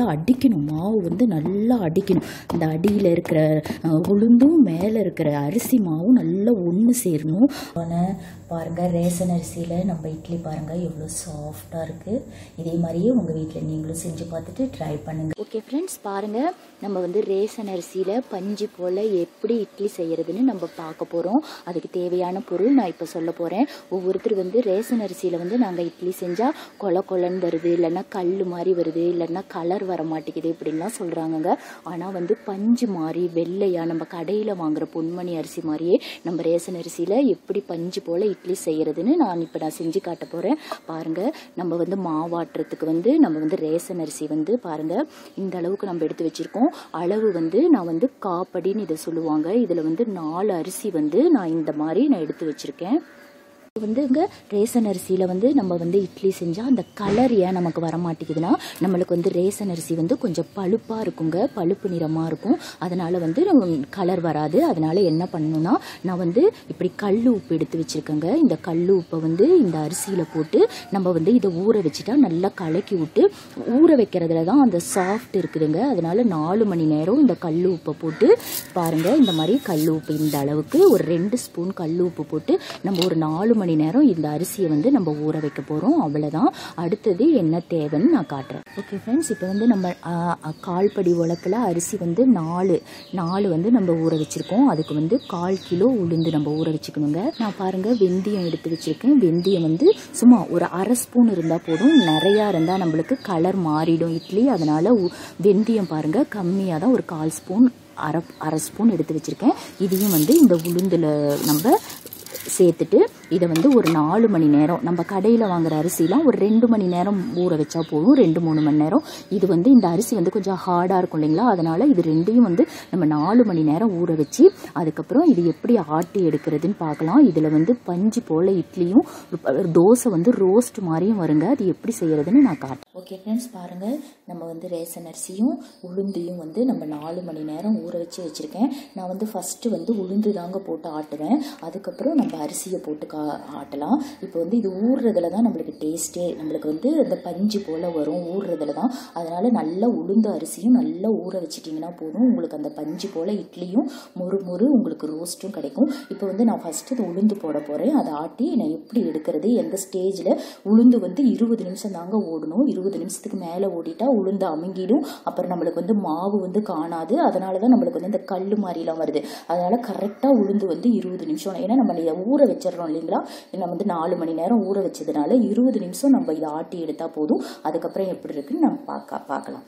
அடிக்கணும் மாவு வந்து நல்லா அடிக்கணும் இந்த அடியில் இருக்கிற அஹ், உளுந்தும் மேலே இருக்கிற அரிசி மாவும் நல்லா ஒன்று சேரணும் ஆனால் பாருங்கள் ரேஷன் அரிசியில் நம்ம இட்லி பாருங்கள் எவ்வளோ சாஃப்டாக இருக்குது இதே மாதிரியே உங்கள் வீட்டில் நீங்களும் செஞ்சு பார்த்துட்டு ட்ரை பண்ணுங்கள் ஓகே ஃப்ரெண்ட்ஸ் பாருங்கள் நம்ம வந்து ரேஷன் அரிசியில் பஞ்சு போல் எப்படி இட்லி செய்கிறதுன்னு நம்ம பார்க்க போகிறோம் அதுக்கு தேவையான பொருள் நான் இப்போ சொல்ல போகிறேன் ஒவ்வொருத்தர் வந்து ரேஷன் அரிசியில் வந்து நாங்கள் இட்லி செஞ்சால் கொல கொலன்னு வருது இல்லைன்னா கல் மாதிரி வருது இல்லைன்னா கலர் வர மாட்டேங்குது இப்படின்லாம் சொல்கிறாங்கங்க ஆனால் வந்து பஞ்சு மாதிரி வெள்ளையாக நம்ம கடையில் வாங்குற பொன்மணி அரிசி மாதிரியே நம்ம ரேஷன் அரிசியில் எப்படி பஞ்சு போல் இட்லி செய்கிறதுன்னு நான் இப்போ நான் செஞ்சு காட்ட போகிறேன் பாருங்கள் நம்ம வந்து மாவாட்டுறதுக்கு வந்து நம்ம வந்து ரேஷன் அரிசி வந்து பாருங்கள் இந்த அளவுக்கு நம்ம எடுத்து வச்சுருக்கோம் அளவு வந்து நான் வந்து காப்படின்னு இதை சொல்லுவாங்க இதில் வந்து நாலு அரிசி வந்து நான் இந்த மாதிரி நான் எடுத்து வச்சுருக்கேன் இது வந்து இங்கே ரேசன் அரிசியில் வந்து நம்ம வந்து இட்லி செஞ்சால் அந்த கலர் ஏன் நமக்கு வர மாட்டேங்குதுன்னா நம்மளுக்கு வந்து ரேசன் அரிசி வந்து கொஞ்சம் பழுப்பாக இருக்குங்க பழுப்பு நிறமாக இருக்கும் அதனால் வந்து கலர் வராது அதனால் என்ன பண்ணணும்னா நான் வந்து இப்படி கல் உப்பு எடுத்து வச்சுருக்கேங்க இந்த கல் உப்பை வந்து இந்த அரிசியில் போட்டு நம்ம வந்து இதை ஊற வச்சுட்டா நல்லா கலக்கி விட்டு ஊற வைக்கிறதுல தான் அந்த சாஃப்ட் இருக்குதுங்க அதனால் நாலு மணி நேரம் இந்த கல் உப்பை போட்டு பாருங்கள் இந்த மாதிரி கல் உப்பு இந்த அளவுக்கு ஒரு ரெண்டு ஸ்பூன் கல் உப்பு போட்டு நம்ம ஒரு நாலு மணி நேரம் இந்த அரிசியை வந்து நம்ம ஊற வைக்க போகிறோம் அவ்வளோதான் அடுத்தது என்ன தேவைன்னு நான் காட்டுறேன் ஓகே ஃப்ரெண்ட்ஸ் இப்போ வந்து நம்ம ஆ, ஆ, கால்படி உலக்கில் அரிசி வந்து நாலு நாலு வந்து நம்ம ஊற வச்சுருக்கோம் அதுக்கு வந்து கால் கிலோ உளுந்து நம்ம ஊற வச்சுக்கணுங்க நான் பாருங்கள் வெந்தயம் எடுத்து வச்சுருக்கேன் வெந்தயம் வந்து சும்மா ஒரு அரை ஸ்பூன் இருந்தால் போதும் நிறையா இருந்தால் நம்மளுக்கு கலர் மாறிடும் இட்லி அதனால் வெந்தயம் பாருங்கள் கம்மியாக தான் ஒரு கால் ஸ்பூன் அரை அரை ஸ்பூன் எடுத்து வச்சுருக்கேன் இதையும் வந்து இந்த உளுந்தில் நம்ம சேர்த்துட்டு இதை வந்து ஒரு நாலு மணி நேரம் நம்ம கடையில் வாங்குற அரிசிலாம் ஒரு ரெண்டு மணி நேரம் ஊற வச்சா போதும் ரெண்டு மூணு மணி நேரம் இது வந்து இந்த அரிசி வந்து கொஞ்சம் ஹார்டாக இருக்கும் இல்லைங்களா அதனால் இது ரெண்டையும் வந்து நம்ம நாலு மணி நேரம் ஊற வச்சு அதுக்கப்புறம் இது எப்படி ஆட்டி எடுக்கிறதுன்னு பார்க்கலாம் இதில் வந்து பஞ்சு போல் இட்லியும் ஒரு தோசை வந்து ரோஸ்ட் மாதிரியும் வருங்க அது எப்படி செய்கிறதுன்னு நான் காட்டுறேன் ஓகே ஃப்ரெண்ட்ஸ் பாருங்கள் நம்ம வந்து ரேசன் அரிசியும் உளுந்தையும் வந்து நம்ம நாலு மணி நேரம் ஊற வச்சு வச்சுருக்கேன் நான் வந்து ஃபஸ்ட்டு வந்து உளுந்து தாங்க போட்டு ஆட்டுவேன் அதுக்கப்புறம் நம்ம அரிசியை போட்டு கா ஆட்டலாம் இப்போ வந்து இது ஊறுறதுல தான் நம்மளுக்கு டேஸ்ட்டே நம்மளுக்கு வந்து அந்த பஞ்சு போல் வரும் ஊறுறதுல தான் அதனால் நல்லா உளுந்து அரிசியும் நல்லா ஊற வச்சிட்டிங்கன்னா போதும் உங்களுக்கு அந்த பஞ்சு போல் இட்லியும் மொறு மொறு உங்களுக்கு ரோஸ்ட்டும் கிடைக்கும் இப்போ வந்து நான் ஃபஸ்ட்டு இது உளுந்து போட போகிறேன் அதை ஆட்டி நான் எப்படி எடுக்கிறது எந்த ஸ்டேஜில் உளுந்து வந்து இருபது நிமிஷம் தாங்க ஓடணும் இருபது நிமிஷத்துக்கு மேலே ஓடிட்டா உளுந்து அமுங்கிடும் அப்புறம் நம்மளுக்கு வந்து மாவு வந்து காணாது அதனால தான் நம்மளுக்கு வந்து இந்த கல் மாதிரிலாம் வருது அதனால் கரெக்டாக உளுந்து வந்து இருபது நிமிஷம் ஏன்னா நம்ம இதை ஊற வச்சிடறோம் இல்லைங்களா நம்ம வந்து நாலு மணி நேரம் ஊற வச்சதுனால இருபது நிமிஷம் நம்ம இதை ஆட்டி எடுத்தால் போதும் அதுக்கப்புறம் எப்படி இருக்குன்னு நம்ம பார்க்க பார்க்கலாம்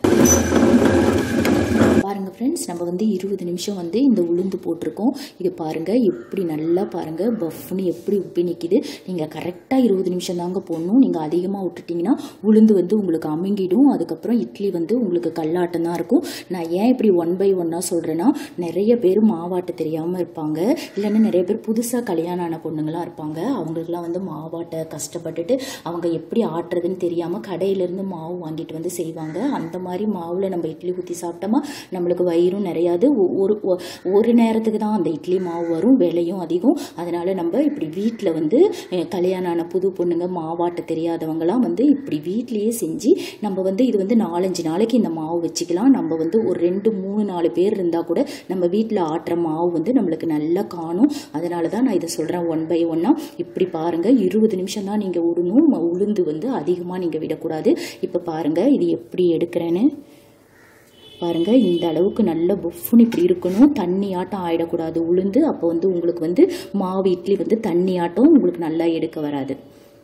பாருங்க ஃப்ரெண்ட்ஸ் நம்ம வந்து இருபது நிமிஷம் வந்து இந்த உளுந்து போட்டிருக்கோம் இது பாருங்க எப்படி நல்லா பாருங்க பஃப்னு எப்படி உப்பி நிற்கிது நீங்கள் கரெக்டாக இருபது நிமிஷம் தாங்க போடணும் நீங்கள் அதிகமாக விட்டுட்டிங்கன்னா உளுந்து வந்து உங்களுக்கு அமுங்கிடும் அதுக்கப்புறம் இட்லி வந்து உங்களுக்கு கல்லாட்டம் தான் இருக்கும் நான் ஏன் இப்படி ஒன் பை ஒன்னாக சொல்கிறேன்னா நிறைய பேர் மாவாட்ட தெரியாமல் இருப்பாங்க இல்லைன்னா நிறைய பேர் புதுசாக கல்யாணம் ஆன பொண்ணுங்களாம் இருப்பாங்க அவங்களுக்குலாம் வந்து மாவாட்ட கஷ்டப்பட்டுட்டு அவங்க எப்படி ஆட்டுறதுன்னு தெரியாமல் கடையிலேருந்து மாவு வாங்கிட்டு வந்து செய்வாங்க அந்த மாதிரி மாவில் நம்ம இட்லி ஊற்றி சாப்பிட்டோமா நம்மளுக்கு வயிறும் நிறையாது ஒ- ஒரு ஒ- ஒரு நேரத்துக்கு தான் அந்த இட்லி மாவு வரும் விலையும் அதிகம் அதனால் நம்ம இப்படி வீட்டில் வந்து அஹ், கல்யாணம் ஆன புது பொண்ணுங்க மாவாட்ட தெரியாதவங்கலாம் வந்து இப்படி வீட்லேயே செஞ்சு நம்ம வந்து இது வந்து நாலஞ்சு நாளைக்கு இந்த மாவு வச்சுக்கலாம் நம்ம வந்து ஒரு ரெண்டு மூணு நாலு பேர் இருந்தால் கூட நம்ம வீட்டில் ஆட்டுற மாவு வந்து நம்மளுக்கு நல்லா காணும் அதனால தான் நான் இதை சொல்கிறேன் ஒன் பை ஒன்னாக இப்படி பாருங்கள் இருபது நிமிஷம் தான் நீங்கள் விடணும் ம- உளுந்து வந்து அதிகமாக நீங்கள் விடக்கூடாது இப்போ பாருங்கள் இது எப்படி எடுக்கிறேன்னு பாருங்க இந்த அளவுக்கு நல்ல புஃப்னு இப்படி இருக்கணும் தண்ணி ஆட்டம் ஆயிடக்கூடாது உளுந்து அப்போ வந்து உங்களுக்கு வந்து மாவு இட்லி வந்து தண்ணி ஆட்டம் உங்களுக்கு நல்லா எடுக்க வராது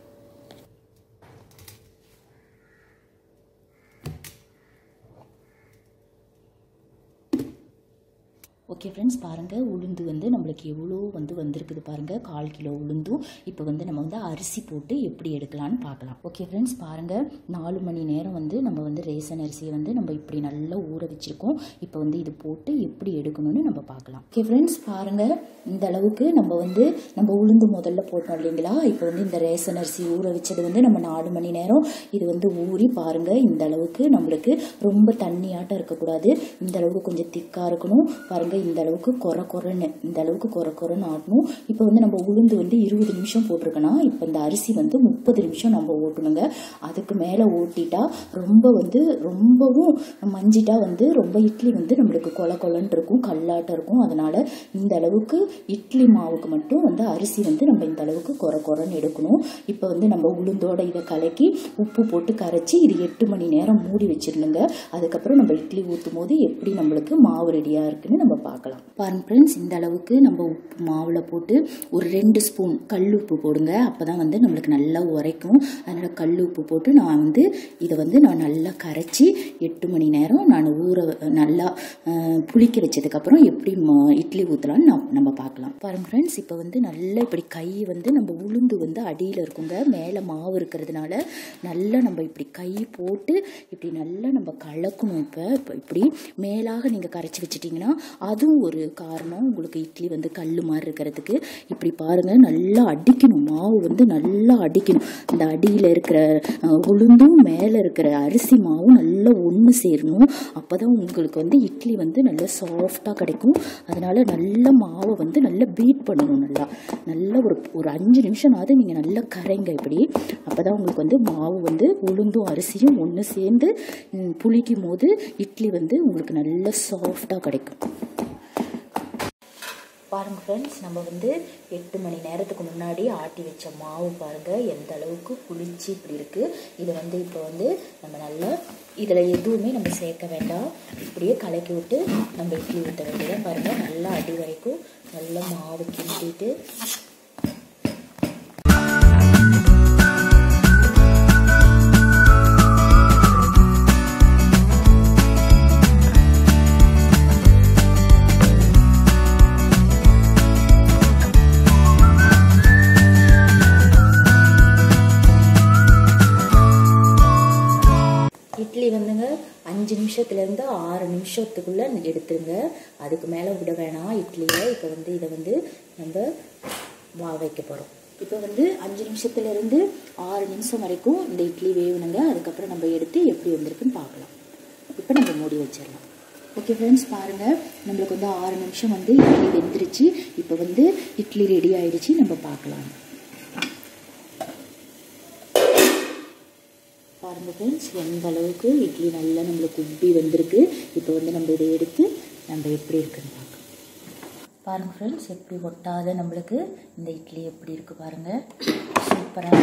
ஓகே ஃப்ரெண்ட்ஸ் பாருங்கள் உளுந்து வந்து நம்மளுக்கு எவ்வளோ வந்து வந்திருக்குது பாருங்கள் கால் கிலோ உளுந்தும் இப்போ வந்து நம்ம வந்து அரிசி போட்டு எப்படி எடுக்கலான்னு பார்க்கலாம் ஓகே ஃப்ரெண்ட்ஸ் பாருங்கள் நாலு மணி நேரம் வந்து நம்ம வந்து ரேசன் அரிசியை வந்து நம்ம இப்படி நல்லா ஊற வச்சுருக்கோம் இப்போ வந்து இது போட்டு எப்படி எடுக்கணும்னு நம்ம பார்க்கலாம் ஓகே ஃப்ரெண்ட்ஸ் பாருங்கள் இந்த அளவுக்கு நம்ம வந்து நம்ம உளுந்து முதல்ல போட்டோம் இல்லைங்களா இப்போ வந்து இந்த ரேசன் அரிசி ஊற வச்சது வந்து நம்ம நாலு மணி நேரம் இது வந்து ஊறி பாருங்கள் இந்த அளவுக்கு நம்மளுக்கு ரொம்ப தண்ணியாட்டம் இருக்கக்கூடாது இந்த அளவுக்கு கொஞ்சம் திக்காக இருக்கணும் பாருங்கள் இந்த அளவுக்கு குறை குறைன்னு இந்த அளவுக்கு குறை குறைன்னு ஆடணும் இப்போ வந்து நம்ம உளுந்து வந்து இருபது நிமிஷம் போட்டிருக்கோன்னா இப்போ இந்த அரிசி வந்து முப்பது நிமிஷம் நம்ம ஓட்டணுங்க அதுக்கு மேலே ஓட்டிட்டா ரொம்ப வந்து ரொம்பவும் மஞ்சிட்டா வந்து ரொம்ப இட்லி வந்து நம்மளுக்கு கொல கொலன்னு இருக்கும் கல்லாட்டம் இருக்கும் அதனால இந்த அளவுக்கு இட்லி மாவுக்கு மட்டும் வந்து அரிசி வந்து நம்ம இந்த அளவுக்கு குறை குறைன்னு எடுக்கணும் இப்போ வந்து நம்ம உளுந்தோட இதை கலக்கி உப்பு போட்டு கரைச்சி இது எட்டு மணி நேரம் மூடி வச்சிடணுங்க அதுக்கப்புறம் நம்ம இட்லி ஊற்றும் போது எப்படி நம்மளுக்கு மாவு ரெடியாக இருக்குன்னு நம்ம பார்க்கலாம் பாருங்க ஃப்ரெண்ட்ஸ் இந்த அளவுக்கு நம்ம உப்பு மாவில் போட்டு ஒரு ரெண்டு ஸ்பூன் கல் உப்பு போடுங்க அப்போ தான் வந்து நம்மளுக்கு நல்லா உரைக்கும் அதனால் கல் உப்பு போட்டு நான் வந்து இதை வந்து நான் நல்லா கரைச்சி எட்டு மணி நேரம் நான் ஊற நல்லா அஹ், புளிக்க வச்சதுக்கப்புறம் எப்படி ம- இட்லி ஊற்றலான்னு நான் நம்ம பார்க்கலாம் பாருங்க ஃப்ரெண்ட்ஸ் இப்போ வந்து நல்லா இப்படி கை வந்து நம்ம உளுந்து வந்து அடியில் இருக்குங்க மேலே மாவு இருக்கிறதுனால நல்லா நம்ம இப்படி கை போட்டு இப்படி நல்லா நம்ம கலக்கணும் இப்போ இப்போ இப்படி மேலாக நீங்கள் கரைச்சி வச்சிட்டிங்கன்னா அதுவும் ஒரு காரணம் உங்களுக்கு இட்லி வந்து கல் மாதிரி இருக்கிறதுக்கு இப்படி பாருங்கள் நல்லா அடிக்கணும் மாவு வந்து நல்லா அடிக்கணும் இந்த அடியில் இருக்கிற அஹ், உளுந்தும் மேலே இருக்கிற அரிசி மாவும் நல்லா ஒன்று சேரணும் அப்போ தான் உங்களுக்கு வந்து இட்லி வந்து நல்லா சாஃப்டாக கிடைக்கும் அதனால் நல்ல மாவை வந்து நல்லா பீட் பண்ணணும் நல்லா நல்லா ஒரு ஒரு அஞ்சு நிமிஷம்னாவது நீங்கள் நல்லா கரைங்க இப்படி அப்போ தான் உங்களுக்கு வந்து மாவு வந்து உளுந்தும் அரிசியும் ஒன்று சேர்ந்து ம், புளிக்கும் போது இட்லி வந்து உங்களுக்கு நல்ல சாஃப்டாக கிடைக்கும் பாருங்கள் ஃப்ரெண்ட்ஸ் நம்ம வந்து எட்டு மணி நேரத்துக்கு முன்னாடி ஆட்டி வச்ச மாவு பாருங்கள் எந்த அளவுக்கு புளிச்சு இப்படி இருக்குது இதை வந்து இப்போ வந்து நம்ம நல்லா இதில் எதுவுமே நம்ம சேர்க்க வேண்டாம் இப்படியே கலக்கி விட்டு நம்ம இட்லி ஊற்ற வேண்டியதான் பாருங்கள் நல்லா அடி வரைக்கும் நல்லா மாவு கிண்டிட்டு இட்லி வந்துங்க அஞ்சு நிமிஷத்துலேருந்து ஆறு நிமிஷத்துக்குள்ளே எடுத்துருங்க அதுக்கு மேலே விட வேணாம் இட்லியை இப்போ வந்து இதை வந்து நம்ம வா வைக்க போகிறோம் இப்போ வந்து அஞ்சு நிமிஷத்துலேருந்து ஆறு நிமிஷம் வரைக்கும் இந்த இட்லி வேகணுங்க அதுக்கப்புறம் நம்ம எடுத்து எப்படி வந்திருக்குன்னு பார்க்கலாம் இப்போ நம்ம மூடி வச்சிடலாம் ஓகே ஃப்ரெண்ட்ஸ் பாருங்கள் நம்மளுக்கு வந்து ஆறு நிமிஷம் வந்து இட்லி வெந்துருச்சு இப்போ வந்து இட்லி ரெடி ஆயிடுச்சு நம்ம பார்க்கலாம் பாருங்கள் ஃப்ரெண்ட்ஸ் எந்த அளவுக்கு இட்லி நல்லா நம்மளுக்கு உப்பி வந்திருக்கு இப்போ வந்து நம்ம இதை எடுத்து நம்ம எப்படி இருக்குன்னு பார்க்கலாம் பாருங்கள் ஃப்ரெண்ட்ஸ் எப்படி ஒட்டாத நம்மளுக்கு இந்த இட்லி எப்படி இருக்கு பாருங்கள் சூப்பராக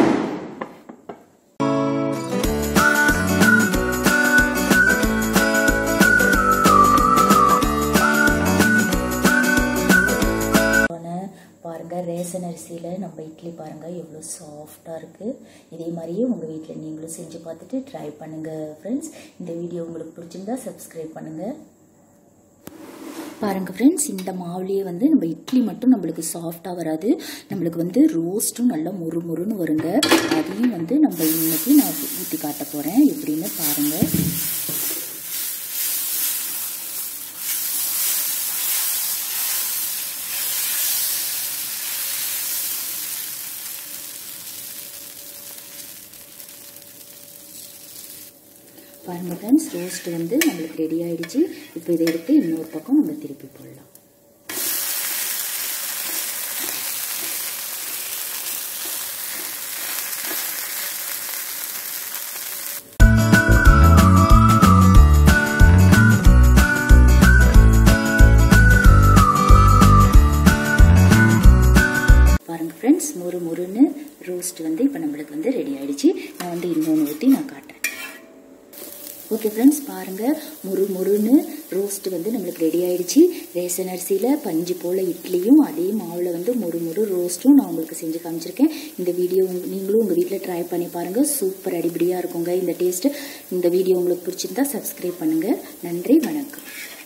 பாருங்கள் ரேஷன் அரிசியில் நம்ம இட்லி பாருங்கள் எவ்வளோ சாஃப்டாக இருக்குது இதே மாதிரியே உங்கள் வீட்டில் நீங்களும் செஞ்சு பார்த்துட்டு ட்ரை பண்ணுங்கள் ஃப்ரெண்ட்ஸ் இந்த வீடியோ உங்களுக்கு பிடிச்சிருந்தா சப்ஸ்கிரைப் பண்ணுங்கள் பாருங்கள் ஃப்ரெண்ட்ஸ் இந்த மாவுலேயே வந்து நம்ம இட்லி மட்டும் நம்மளுக்கு சாஃப்டாக வராது நம்மளுக்கு வந்து ரோஸ்ட்டும் நல்லா முறு முறுன்னு வருங்க அதையும் வந்து நம்ம இன்னைக்கு நான் ஊற்றி காட்ட போகிறேன் எப்படின்னு பாருங்கள் பாருங்க ஃப்ரெண்ட்ஸ் ரோஸ்ட் வந்து நம்மளுக்கு ரெடி ஆயிடுச்சு இப்போ இதை எடுத்து இன்னொரு பக்கம் நம்ம திருப்பி போடலாம் பாருங்க ஃப்ரெண்ட்ஸ் முறு முறுன்னு ரோஸ்ட் வந்து இப்போ நம்மளுக்கு வந்து ரெடி ஆயிடுச்சு நான் வந்து இன்னொன்று ஊற்றி நான் காட்டுறேன் ஓகே ஃப்ரெண்ட்ஸ் பாருங்கள் முறு முறுன்னு ரோஸ்ட் வந்து நம்மளுக்கு ரெடி ஆயிடுச்சு ரேஷன் அரிசியில் பஞ்சு போல் இட்லியும் அதே மாவில் வந்து முறு முறு ரோஸ்ட்டும் நான் உங்களுக்கு செஞ்சு காமிச்சிருக்கேன் இந்த வீடியோ உங்க- நீங்களும் உங்கள் வீட்டில் ட்ரை பண்ணி பாருங்கள் சூப்பர் அடிபடியாக இருக்குங்க இந்த டேஸ்ட்டு இந்த வீடியோ உங்களுக்கு பிடிச்சிருந்தா சப்ஸ்கிரைப் பண்ணுங்கள் நன்றி வணக்கம்